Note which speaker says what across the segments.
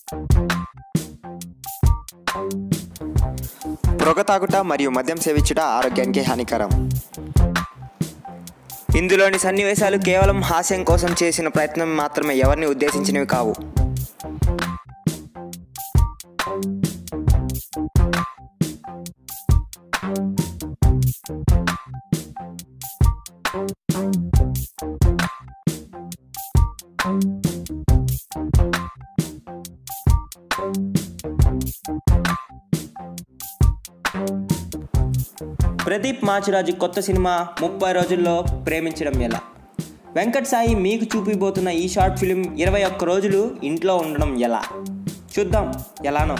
Speaker 1: పొగ తాగుట మరియు మద్యం సేవించుట ఆరోగ్యానికి హానికరం ఇందులోని సన్నివేశాలు కేవలం హాస్యం కోసం చేసిన ప్రయత్నం మాత్రమే ఎవరిని ఉద్దేశించినవి కావు ప్రదీప్ మాచిరాజు కొత్త సినిమా ముప్పై రోజుల్లో ప్రేమించడం ఎలా వెంకట్ సాయి మీకు చూపిపోతున్న ఈ షార్ట్ ఫిలిం ఇరవై ఒక్క రోజులు ఇంట్లో ఉండడం ఎలా చూద్దాం ఎలానో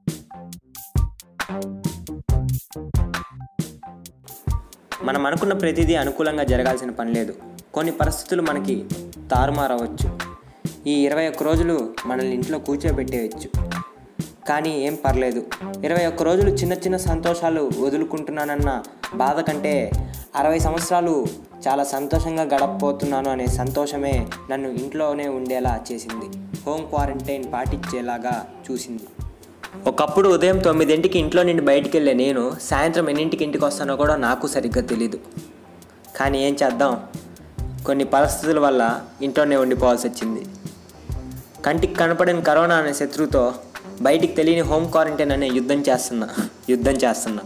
Speaker 1: మనం అనుకున్న ప్రతిదీ అనుకూలంగా జరగాల్సిన పని లేదు కొన్ని పరిస్థితులు మనకి తారుమారవచ్చు ఈ ఇరవై ఒక్క రోజులు మనల్ని ఇంట్లో కూర్చోబెట్టేయచ్చు కానీ ఏం పర్లేదు ఇరవై ఒక్క రోజులు చిన్న చిన్న సంతోషాలు వదులుకుంటున్నానన్న బాధ కంటే అరవై సంవత్సరాలు చాలా సంతోషంగా గడపబోతున్నాను అనే సంతోషమే నన్ను ఇంట్లోనే ఉండేలా చేసింది హోమ్ క్వారంటైన్ పాటించేలాగా చూసింది ఒకప్పుడు ఉదయం తొమ్మిదింటికి ఇంట్లో నుండి బయటికి వెళ్ళే నేను సాయంత్రం ఎన్నింటికి ఇంటికి వస్తానో కూడా నాకు సరిగ్గా తెలీదు కానీ ఏం చేద్దాం కొన్ని పరిస్థితుల వల్ల ఇంట్లోనే ఉండిపోవాల్సి వచ్చింది కంటికి కనపడిన కరోనా అనే శత్రువుతో బయటికి తెలియని హోమ్ క్వారంటైన్ అనే యుద్ధం చేస్తున్నా యుద్ధం చేస్తున్నా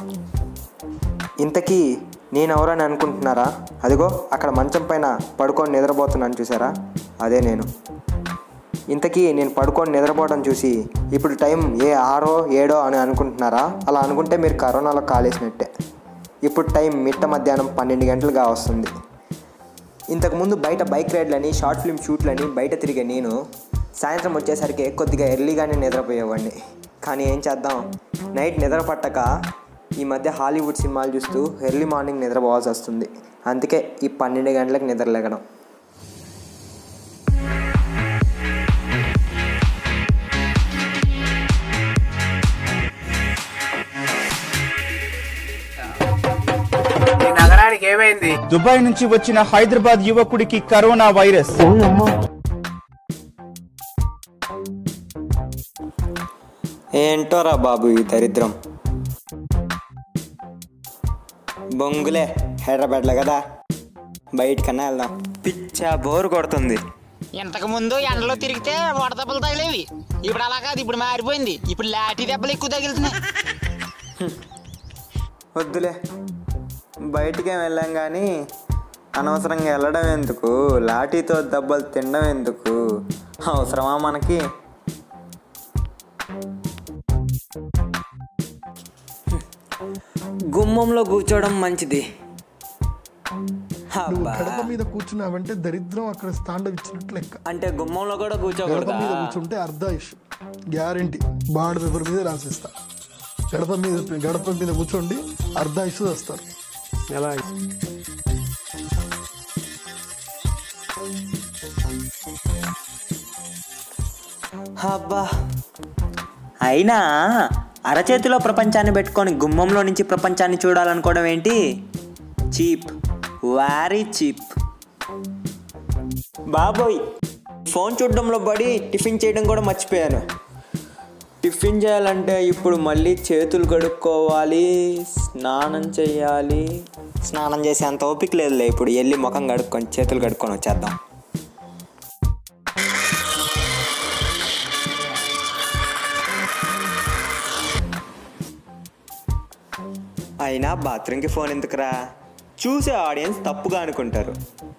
Speaker 1: ఇంతకీ నేను ఎవరని అనుకుంటున్నారా అదిగో అక్కడ మంచం పైన పడుకొని నిద్రపోతున్నాను చూసారా అదే నేను ఇంతకీ నేను పడుకొని నిద్రపోవడం చూసి ఇప్పుడు టైం ఏ ఆరో ఏడో అని అనుకుంటున్నారా అలా అనుకుంటే మీరు కరోనాలో కాలేసినట్టే ఇప్పుడు టైం మిట్ట మధ్యాహ్నం పన్నెండు గంటలుగా వస్తుంది ఇంతకుముందు బయట బైక్ రైడ్లని షార్ట్ ఫిల్మ్ షూట్లని బయట తిరిగే నేను సాయంత్రం వచ్చేసరికి కొద్దిగా ఎర్లీగానే నిద్రపోయేవాడిని కానీ ఏం చేద్దాం నైట్ నిద్ర పట్టక ఈ మధ్య హాలీవుడ్ సినిమాలు చూస్తూ ఎర్లీ మార్నింగ్ నిద్రపోవాల్సి వస్తుంది అందుకే ఈ పన్నెండు గంటలకు నిద్ర లేగడం
Speaker 2: ఈ నగరానికి ఏమైంది
Speaker 3: దుబాయ్ నుంచి వచ్చిన హైదరాబాద్ యువకుడికి కరోనా వైరస్
Speaker 1: ఏంటోరా బాబు ఈ దరిద్రం బొంగులే హైదరాబాద్లో కదా బయటికన్నా వెళ్దాం పిచ్చా బోరు కొడుతుంది
Speaker 4: ఇంతకు ముందు ఎండలో తిరిగితే వడదెబ్బలు తగిలేవి ఇప్పుడు అలా కాదు ఇప్పుడు మారిపోయింది ఇప్పుడు లాఠీ దెబ్బలు ఎక్కువ తగులుతున్నాయి
Speaker 1: వద్దులే బయటికేం వెళ్ళాం కానీ అనవసరంగా వెళ్ళడం ఎందుకు లాఠీతో దెబ్బలు తినడం ఎందుకు అవసరమా మనకి గుమ్మంలో కూర్చోవడం మంచిది
Speaker 5: నువ్వు
Speaker 1: అబ్బా.
Speaker 5: గడప మీద కూర్చున్నావంటే దరిద్రం అక్కడ తాండవిచ్చినట్టు లెక్క
Speaker 1: అంటే గుమ్మంలో కూడా
Speaker 5: గడప
Speaker 1: కూర్చోకూడదా
Speaker 5: మీద కూర్చుంటే అర్ధాయుష్ గ్యారంటీ బాండ్ పేపర్ మీద రాసిస్తా గడప మీద గడప మీద కూర్చోండి అర్ధాయుష్ వస్తారు
Speaker 2: ఎలా
Speaker 1: అబ్బా అయినా అరచేతిలో ప్రపంచాన్ని పెట్టుకొని గుమ్మంలో నుంచి ప్రపంచాన్ని చూడాలనుకోవడం ఏంటి చీప్ వారీ చీప్ బాబోయ్ ఫోన్ చూడడంలో పడి టిఫిన్ చేయడం కూడా మర్చిపోయాను టిఫిన్ చేయాలంటే ఇప్పుడు మళ్ళీ చేతులు కడుక్కోవాలి స్నానం చేయాలి స్నానం చేసే అంత ఓపిక లేదులే ఇప్పుడు వెళ్ళి ముఖం కడుక్కొని చేతులు కడుక్కొని వచ్చేద్దాం అయినా బాత్రూమ్కి ఫోన్ ఎందుకురా చూసే ఆడియన్స్ తప్పుగా అనుకుంటారు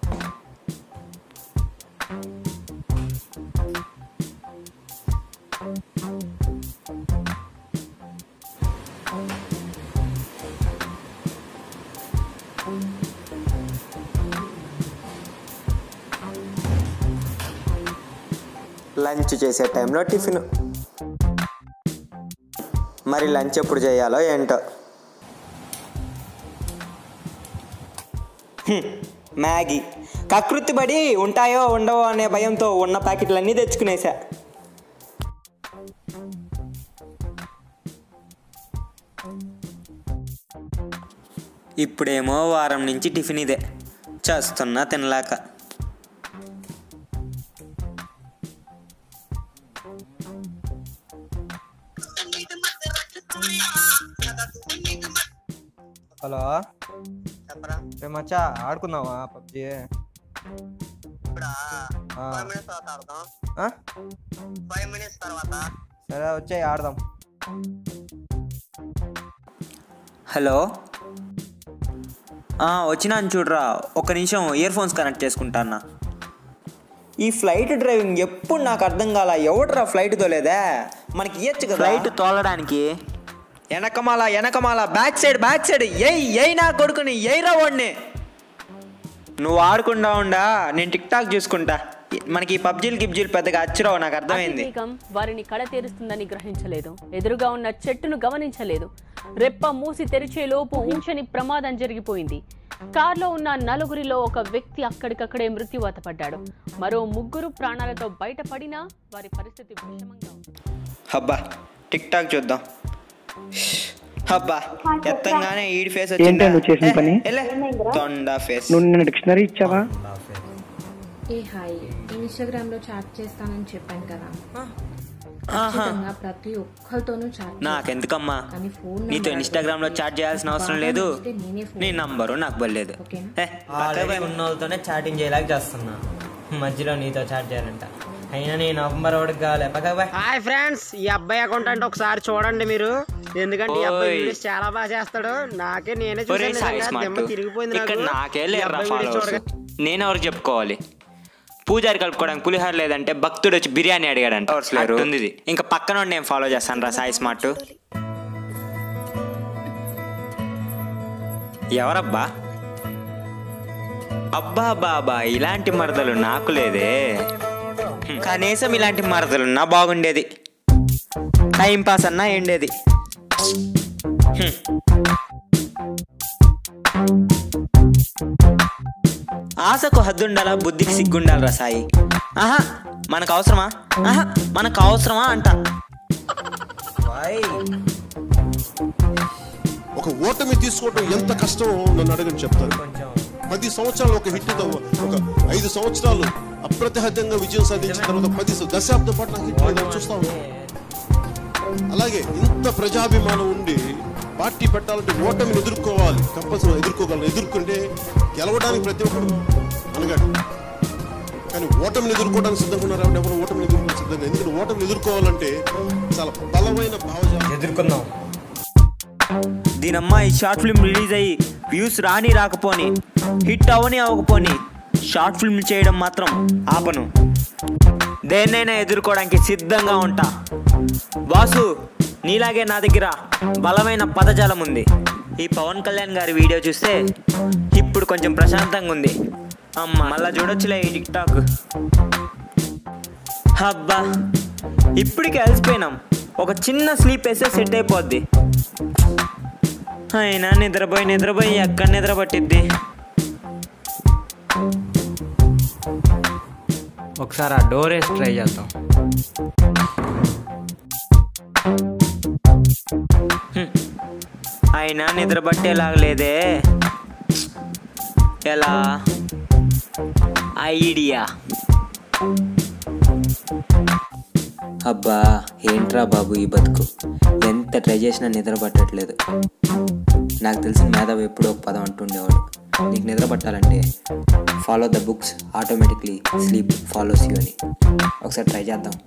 Speaker 1: లంచ్ చేసే టైంలో టిఫిన్ మరి లంచ్ ఎప్పుడు చేయాలో ఏంటో హ్మ్, మ్యాగీ కకృతి పడి ఉంటాయో ఉండవో అనే భయంతో ఉన్న ప్యాకెట్లన్నీ తెచ్చుకునేసా ఇప్పుడేమో వారం నుంచి టిఫిన్ ఇదే చేస్తున్నా తినలేక
Speaker 6: హలో రే మచ్చా ఆడుకుందామా పబ్జి సరే వచ్చాయి ఆడదాం
Speaker 1: హలో ఆ, వచ్చినాను చూడరా ఒక నిమిషం ఇయర్ ఫోన్స్ కనెక్ట్ చేసుకుంటానా ఈ ఫ్లైట్ డ్రైవింగ్ ఎప్పుడు నాకు అర్థం కాల ఎవడరా ఫ్లైట్ తోలేదా మనకి ఇయ్యచ్చు కదా ఫ్లైట్ తోలడానికి వెనకమాల వెనకమాల బ్యాక్ సైడ్ బ్యాక్ సైడ్ ఎయ్ ఎయ్ నా కొడుకుని ఎయ్రా వాడిని నువ్వు ఆడుకుండా ఉండా నేను టిక్ టాక్ చూసుకుంటా మనకి ఈ పబ్జీలు గిబ్జీలు పెద్దగా అచ్చురావు నాకు అర్థమైంది
Speaker 7: అతివేగం వారిని కళ తీరుస్తుందని గ్రహించలేదు ఎదురుగా ఉన్న చెట్టును గమనించలేదు రెప్ప మూసి తెరిచే లోపు ఊంచని ప్రమాదం జరిగిపోయింది కార్లో ఉన్న నలుగురిలో ఒక వ్యక్తి అక్కడికక్కడే మృత్యువాత పడ్డాడు మరో ముగ్గురు ప్రాణాలతో బయటపడినా వారి పరిస్థితి విషమంగా ఉంది
Speaker 1: హబ్బా టిక్ టాక్ చూద్దాం హబ్బా ఎత్తంగానే ఈడి ఫేస్
Speaker 8: ఏంటి నువ్వు చేసిన పని?
Speaker 1: తొండ ఫేస్
Speaker 8: నువ్వు నిన్న డిక్షనరీ ఇచ్చావా
Speaker 9: ఏ హాయ్ ఇన్స్టాగ్రామ్ లో చాట్ చేస్తానని చెప్పాను కదా ఖచ్చితంగా ప్రతి ఒక్కరితోనూ చాట్
Speaker 1: నాకెందుకమ్మా
Speaker 9: కానీ ఫోన్
Speaker 1: నీతో ఇన్స్టాగ్రామ్ లో చాట్ చేయాల్సిన అవసరం లేదు నీ నంబరు నాకు బలేదు ఏ,
Speaker 6: ఆల్రెడీ ఉన్న వాళ్ళతోనే చాటింగ్ చేయలేక చేస్తున్నా మధ్యలో నీతో చాట్ చేయాలంట అయినా నీ నంబర్ ఒకటి కాలే పక్క బాయ్
Speaker 2: హాయ్ ఫ్రెండ్స్ ఈ అబ్బాయి అకౌంట్ అంటే ఒకసారి చూడండి మీరు ఎందుకంటే ఈ అబ్బాయి
Speaker 1: ఓయ్.
Speaker 2: ఇంగ్లీష్ చాలా బాగా చేస్తాడు నాకే నేనే
Speaker 1: ఒరే
Speaker 2: చూసాను
Speaker 1: సాయి
Speaker 2: నిజంగా
Speaker 1: స్మార్ట్
Speaker 2: దెమ్మ తిరిగిపోయింది
Speaker 1: ఇక్కడ
Speaker 2: నాకు.
Speaker 1: నాకే
Speaker 2: ఈ
Speaker 1: లేరా
Speaker 2: అబ్బాయి వీడియో
Speaker 1: ఫాలోవర్స్
Speaker 2: చూడగా
Speaker 1: నేను ఎవరికి చెప్పుకోవాలి పూజారి కలుపుకోవడానికి పులిహార లేదంటే భక్తుడు వచ్చి బిర్యానీ అడిగాడంట ఉంది ఇది. ఇంకా పక్కన నేను ఫాలో చేస్తాను రా సాయి స్మార్ట్ ఎవరబ్బా అబ్బా బాబా ఇలాంటి మరదలు నాకు లేదే హ్మ్, కనీసం ఇలాంటి మరదలున్నా బాగుండేది టైం పాస్ అన్నా ఎండేది హ్మ్. ఆశకు హద్దుండాలా బుద్ధికి సిగ్గుండాలరా సాయి ఆహా మనకు అవసరమా ఆహా మనకు అవసరమా అంట
Speaker 10: ఒక ఓటమి తీసుకోవడం ఎంత కష్టమో నన్ను అడగని చెప్తాను పది సంవత్సరాలు ఒక హిట్ ఒక ఐదు సంవత్సరాలు అప్రతిహతంగా విజయం సాధించిన తర్వాత పది దశాబ్దం పాటు నాకు హిట్ లేదని చూస్తా ఉన్నాను అలాగే ఇంత ప్రజాభిమానం ఉండి పార్టీ పెట్టాలంటే ఓటమిని ఎదుర్కోవాలి కంపల్సరీ ఎదుర్కోగలను ఎదుర్కొంటే గెలవడానికి ప్రతి ఒక్కరు అనగాడు కానీ ఓటమిని ఎదుర్కోవడానికి సిద్ధంగా ఉన్నారు ఎవరు ఎవరు ఓటమిని ఎదుర్కోవడానికి సిద్ధంగా ఎందుకంటే ఓటమిని ఎదుర్కోవాలంటే చాలా బలమైన భావజాలం
Speaker 6: ఎదుర్కొందాం
Speaker 1: దీనమ్మ ఈ షార్ట్ ఫిల్మ్ రిలీజ్ అయ్యి వ్యూస్ రాని రాకపోని హిట్ అవని అవ్వకపోని షార్ట్ ఫిల్మ్ చేయడం మాత్రం ఆపను దేన్నైనా ఎదుర్కోవడానికి సిద్ధంగా ఉంటా బాసు నీలాగే నా దగ్గర బలమైన పదజాలం ఉంది ఈ పవన్ కళ్యాణ్ గారి వీడియో చూస్తే ఇప్పుడు కొంచెం ప్రశాంతంగా ఉంది అమ్మ మళ్ళా చూడొచ్చులే ఈ టిక్ టాక్ అబ్బా ఇప్పటికే అలసిపోయినాం ఒక చిన్న స్లీప్ వేస్తే సెట్ అయిపోద్ది అయినా నిద్రపోయి నిద్రపోయి ఎక్కడ నిద్ర పట్టిద్ది
Speaker 6: ఒకసారి ఆ డోర్ వేసి ట్రై చేద్దాం
Speaker 1: అయినా నిద్ర పట్టేలాగా లేదే ఎలా ఐడియా అబ్బా ఏంట్రా బాబు ఈ బతుకు ఎంత ట్రై చేసినా నిద్ర పట్టట్లేదు నాకు తెలిసిన మేధావి ఎప్పుడో ఒక పదం అంటుండేవాడు నీకు నిద్ర పట్టాలంటే follow the books automatically sleep follows you అని ఒకసారి ట్రై చేద్దాం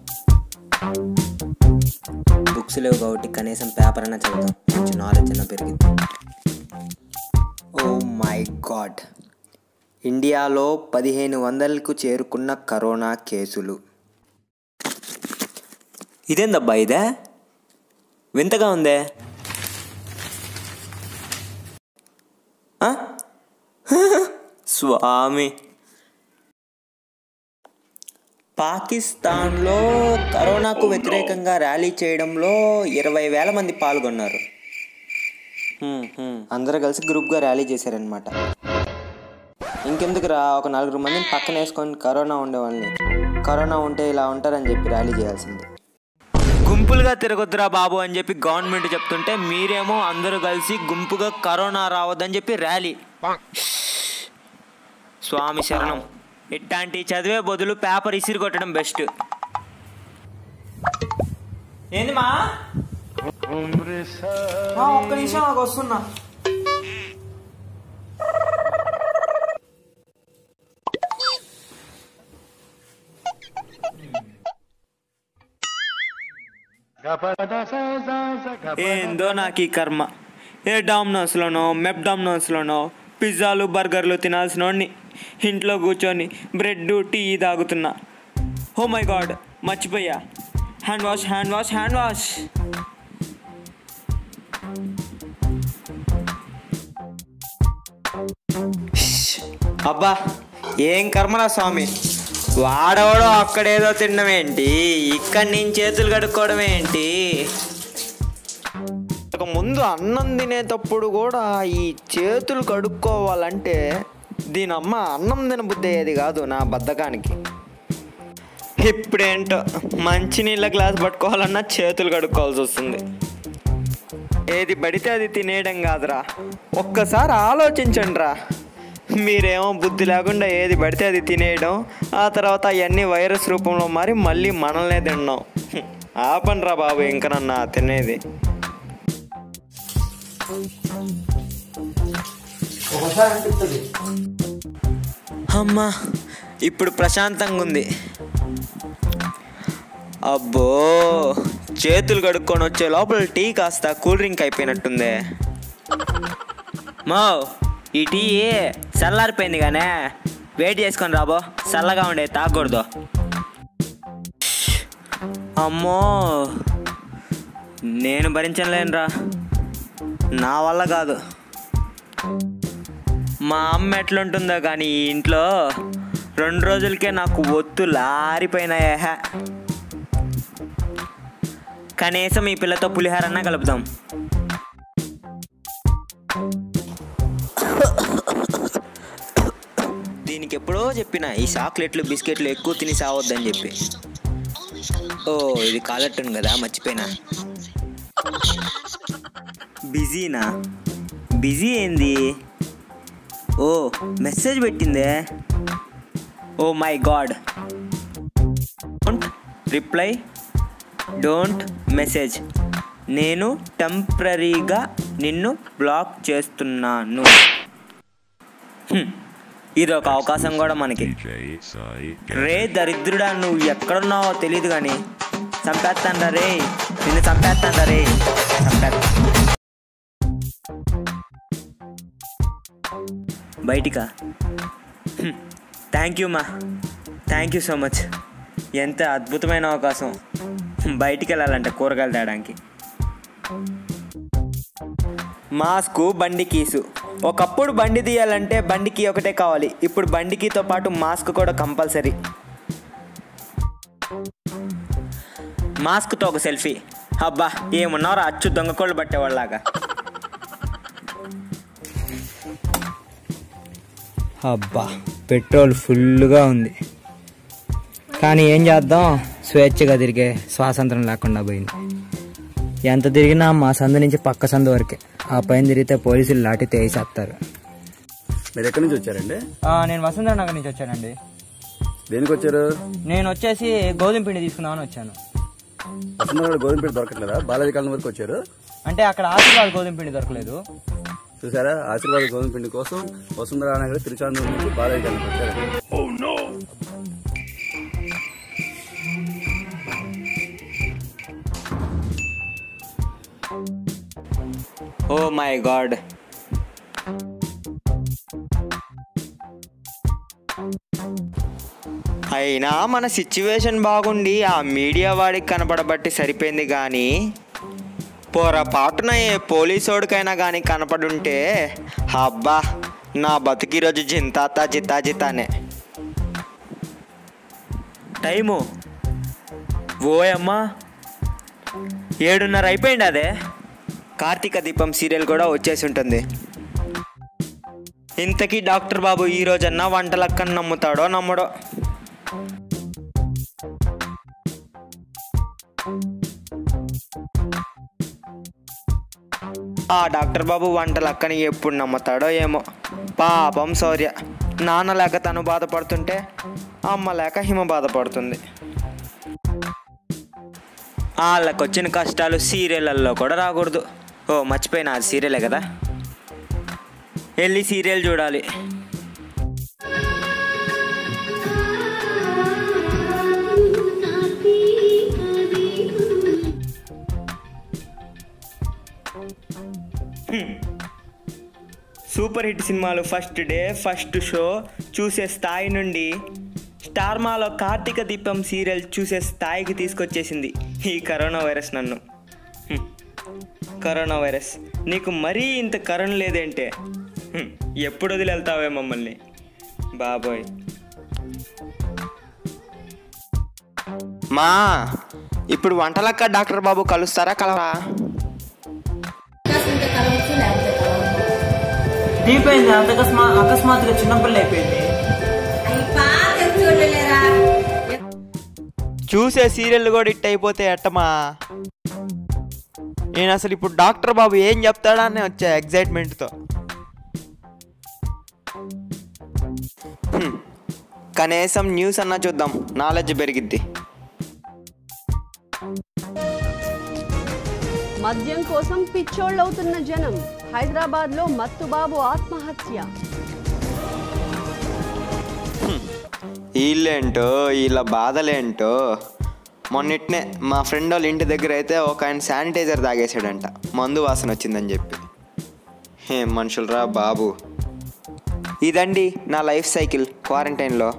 Speaker 1: బుక్స్ లేవు కాబట్టి కనీసం పేపర్ అయినా చదువుతాం కొంచెం నాలెడ్జ్ అయినా పెరిగింది ఓ మై గాడ్ ఇండియాలో పదిహేను వందలకు చేరుకున్న కరోనా కేసులు ఇదేందబ్బా ఇదే వింతగా ఉందే ఆ? స్వామి పాకిస్తాన్లో కరోనాకు వ్యతిరేకంగా ర్యాలీ చేయడంలో ఇరవై వేల మంది పాల్గొన్నారు హ్మ్, హ్మ్. అందరూ కలిసి గ్రూప్గా ర్యాలీ చేశారనమాట ఇంకెందుకురా ఒక నలుగురు మందిని పక్కన వేసుకొని కరోనా ఉండేవాళ్ళని కరోనా ఉంటే ఇలా ఉంటారని చెప్పి ర్యాలీ చేయాల్సింది గుంపులుగా తిరగొద్దురా బాబు అని చెప్పి గవర్నమెంట్ చెప్తుంటే మీరేమో అందరూ కలిసి గుంపుగా కరోనా రావద్దని చెప్పి ర్యాలీ స్వామి శరణం ఇట్లాంటి చదివే బదులు పేపర్ ఇసిరి కొట్టడం బెస్ట్
Speaker 6: ఏంది మా ఆ, ఒక్క నిమిషం నాకు వస్తున్నా
Speaker 1: ఏందో నాకు ఈ కర్మ ఏ డామినోస్లోనో మెప్ డామినోస్లోనో పిజ్జాలు బర్గర్లు తినాల్సిన వాడిని ఇంట్లో కూర్చొని బ్రెడ్ టీ తాగుతున్నా ఓ మై గాడ్ మర్చిపోయా hand wash hand wash hand wash అబ్బా ఏం కర్మరా స్వామి వాడవడో అక్కడేదో తినడం ఏంటి ఇక్కడి నుంచి చేతులు కడుక్కోవడం ఏంటి ఇక ముందు అన్నం తినేటప్పుడు కూడా ఈ చేతులు కడుక్కోవాలంటే దీని అమ్మ అన్నం తినబుద్ధి అయ్యేది కాదు నా బద్ధకానికి ఇప్పుడేంటో మంచినీళ్ళ గ్లాస్ పట్టుకోవాలన్నా చేతులు కడుక్కోవాల్సి వస్తుంది ఏది పడితే అది తినేయడం కాదురా ఒక్కసారి ఆలోచించండి రా మీరేమో బుద్ధి లేకుండా ఏది పడితే అది తినేయడం ఆ తర్వాత అవన్నీ వైరస్ రూపంలో మారి మళ్ళీ మనల్నే తిన్నాం ఆపండి రా బాబు ఇంక నన్న తినేది అమ్మా ఇప్పుడు ప్రశాంతంగా ఉంది అబ్బో చేతులు కడుక్కొని వచ్చే లోపల టీ కాస్త కూల్ డ్రింక్ అయిపోయినట్టుందే మో ఈ టీ చల్లారిపోయింది కానీ వెయిట్ చేసుకొని రాబో చల్లగా ఉండే తాగకూడదు అమ్మో నేను భరించలేనురా నా వల్ల కాదు మా అమ్మ ఎట్లుంటుందో కానీ ఈ ఇంట్లో రెండు రోజులకే నాకు ఒత్తు లారిపోయినాయే హే. కనీసం ఈ పిల్లతో పులిహారన్నా కలుపుదాం దీనికి ఎప్పుడో చెప్పిన ఈ చాక్లెట్లు బిస్కెట్లు ఎక్కువ తిని సావద్దని చెప్పి ఓ ఇది కాలట్టును కదా మర్చిపోయినా బిజీనా బిజీ ఏంది ఓ మెసేజ్ పెట్టిందే oh my god don't reply don't message నేను టెంపరీగా నిన్ను బ్లాక్ చేస్తున్నాను హ్మ్. ఇది ఒక అవకాశం కూడా మనకి రే దరిద్రుడా నువ్వు ఎక్కడున్నావో తెలియదు కానీ చంపేస్తాండా రే నిన్ను చంపేస్తాండా రే చంపేస్తా బయటికా థ్యాంక్ యూ మా థ్యాంక్ యూ సో మచ్ ఎంత అద్భుతమైన అవకాశం బయటికి వెళ్ళాలంటే కూరగాయలు తేడానికి మాస్కు బండి కీసు ఒకప్పుడు బండి తీయాలంటే బండికి ఒకటే కావాలి ఇప్పుడు బండికితో పాటు మాస్క్ కూడా కంపల్సరీ మాస్క్తో ఒక సెల్ఫీ అబ్బా ఏమున్నారా అచ్చు దొంగకోళ్ళు పట్టేవాళ్ళలాగా
Speaker 11: అబ్బా పెట్రోల్ ఫుల్గా ఉంది కానీ ఏం చేద్దాం స్వేచ్ఛగా తిరిగే స్వాతంత్రం లేకుండా పోయింది ఎంత తిరిగినా మా సందు నుంచి పక్క సందు వరకే ఆ పైన తిరిగితే పోలీసులు లాఠీ తేసేస్తారు
Speaker 12: మీరు ఎక్కడి నుంచి వచ్చారండి
Speaker 11: నేను వసుంధర నగర్ నుంచి వచ్చానండి
Speaker 12: దేనికి వచ్చారు
Speaker 11: నేను వచ్చేసి గోధుమ పిండి తీసుకుందామని వచ్చాను
Speaker 12: వసుంధర గోధుమ పిండి దొరకట్లేదా బాలాజీ కాలం వరకు వచ్చారు
Speaker 11: అంటే అక్కడ ఆశీర్వాద్ గోధుమ పిండి దొరకలేదు
Speaker 12: చూసారా ఆశీర్వాద గోధుమ పిండి కోసం వసుంధర నగర్ తిరుచాందూరు నుంచి బాలాజీ కాలం వచ్చారు
Speaker 1: ఓ మై గాడ్ అయినా మన సిచ్యువేషన్ బాగుండి ఆ మీడియా వాడికి కనపడబట్టి సరిపోయింది కానీ పొరపాటున ఏ పోలీసోడికైనా కానీ కనపడుంటే అబ్బా నా బతికి రోజు జింతాత జితా జితానే టైము ఓయమ్మా ఏడున్నర అయిపోయింది అదే కార్తీక దీపం సీరియల్ కూడా వచ్చేసి ఉంటుంది ఇంతకీ డాక్టర్ బాబు ఈ రోజన్నా వంటలక్కని నమ్ముతాడో నమ్మడో ఆ డాక్టర్ బాబు వంటలక్కని ఎప్పుడు నమ్ముతాడో ఏమో పాపం శౌర్య నాన్న లేక తను బాధపడుతుంటే అమ్మ లేక హిమ బాధపడుతుంది వాళ్ళకి వచ్చిన కష్టాలు సీరియళ్ళల్లో కూడా రాకూడదు ఓ మర్చిపోయినా అది సీరియలే కదా వెళ్ళి సీరియల్ చూడాలి హ్మ్. సూపర్ హిట్ సినిమాలు ఫస్ట్ డే ఫస్ట్ షో చూసే స్థాయి నుండి స్టార్ మాలో కార్తీక దీపం సీరియల్ చూసే స్థాయికి తీసుకొచ్చేసింది ఈ కరోనా వైరస్ నన్ను హ్మ్. కరోనా వైరస్ నీకు మరీ ఇంత కరోనా లేదేంటే హ్మ్. ఎప్పుడు వదిలి వెళ్తావే మమ్మల్ని బాబోయ్ మా ఇప్పుడు వంటలక్క డాక్టర్ బాబు కలుస్తారా కలవా
Speaker 11: దీపైంది అంత అకస్మా అకస్మాత్తుగా చిన్నపిల్ల అయిపోయింది
Speaker 1: చూసే సీరియల్ కూడా ఇట్ అయిపోతే ఎట్టమా నేను అసలు ఇప్పుడు డాక్టర్ బాబు ఏం చెప్తాడా అని వచ్చా ఎగ్జైట్మెంట్తో కనీసం న్యూస్ అన్నా చూద్దాం నాలెడ్జ్ పెరిగిద్ది
Speaker 7: మద్యం కోసం పిచ్చోళ్ళవుతున్న జనం హైదరాబాద్ లో మత్తుబాబు ఆత్మహత్య
Speaker 1: వీళ్ళేంటో వీళ్ళ బాధలేంటో మొన్నిట్నే మా ఫ్రెండ్ వాళ్ళ ఇంటి దగ్గర అయితే ఒక ఆయన శానిటైజర్ తాగేసాడంట మందు వాసన వచ్చిందని చెప్పి ఏం మనుషులరా బాబు ఇదండి నా లైఫ్ సైకిల్ క్వారంటైన్లో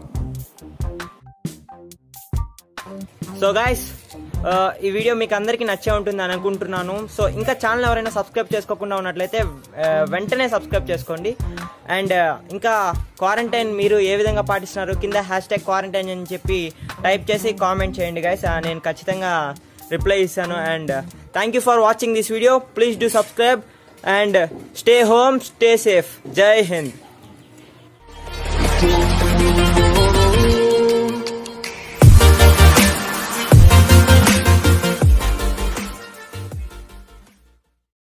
Speaker 6: సో గాయస్ ఈ వీడియో మీకు అందరికీ నచ్చే ఉంటుంది అని అనుకుంటున్నాను సో ఇంకా ఛానల్ ఎవరైనా సబ్స్క్రైబ్ చేసుకోకుండా ఉన్నట్లయితే ఆ, వెంటనే సబ్స్క్రైబ్ చేసుకోండి అండ్ ఇంకా క్వారంటైన్ మీరు ఏ విధంగా పాటిస్తున్నారు కింద హ్యాష్ ట్యాగ్ క్వారంటైన్ అని చెప్పి టైప్ చేసి కామెంట్ చేయండి గైస్ నేను ఖచ్చితంగా రిప్లై ఇస్తాను and thank you for watching this video please do subscribe and stay home stay safe Jai Hind